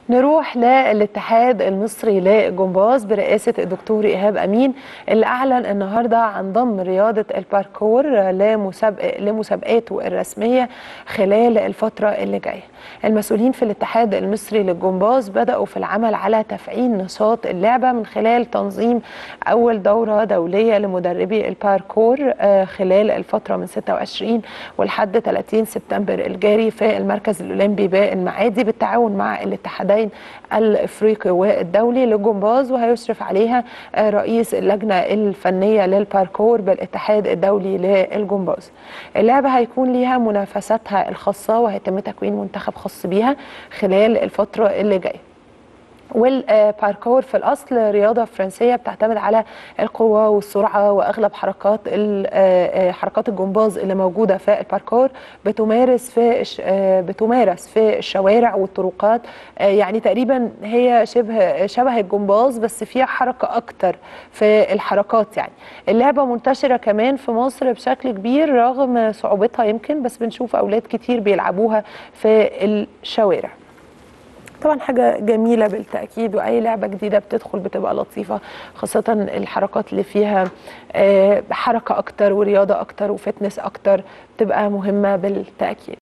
نروح للاتحاد المصري للجمباز برئاسة الدكتور إيهاب أمين اللي أعلن النهاردة عن ضم رياضة الباركور لمسابق لمسابقاته الرسمية خلال الفترة اللي جاية المسؤولين في الاتحاد المصري للجمباز بدأوا في العمل على تفعيل نشاط اللعبة من خلال تنظيم أول دورة دولية لمدربي الباركور خلال الفترة من 26 ولحد 30 سبتمبر الجاري في المركز الأولمبي بالمعادي بالتعاون مع الاتحادين الافريقي والدولي للجمباز وهيشرف عليها رئيس اللجنه الفنيه للباركور بالاتحاد الدولي للجمباز. اللعبه هيكون ليها منافساتها الخاصه وهيتم تكوين منتخب خاص بيها خلال الفتره اللي جايه. والباركور في الاصل رياضه فرنسيه بتعتمد على القوه والسرعه واغلب حركات حركات الجمباز اللي موجوده في الباركور بتمارس في بتمارس في الشوارع والطرقات يعني تقريبا هي شبه شبه الجمباز بس فيها حركه اكتر في الحركات يعني اللعبه منتشره كمان في مصر بشكل كبير رغم صعوبتها يمكن بس بنشوف اولاد كتير بيلعبوها في الشوارع طبعا حاجة جميلة بالتأكيد وأي لعبة جديدة بتدخل بتبقى لطيفة خاصة الحركات اللي فيها حركة أكتر ورياضة أكتر وفتنس أكتر بتبقى مهمة بالتأكيد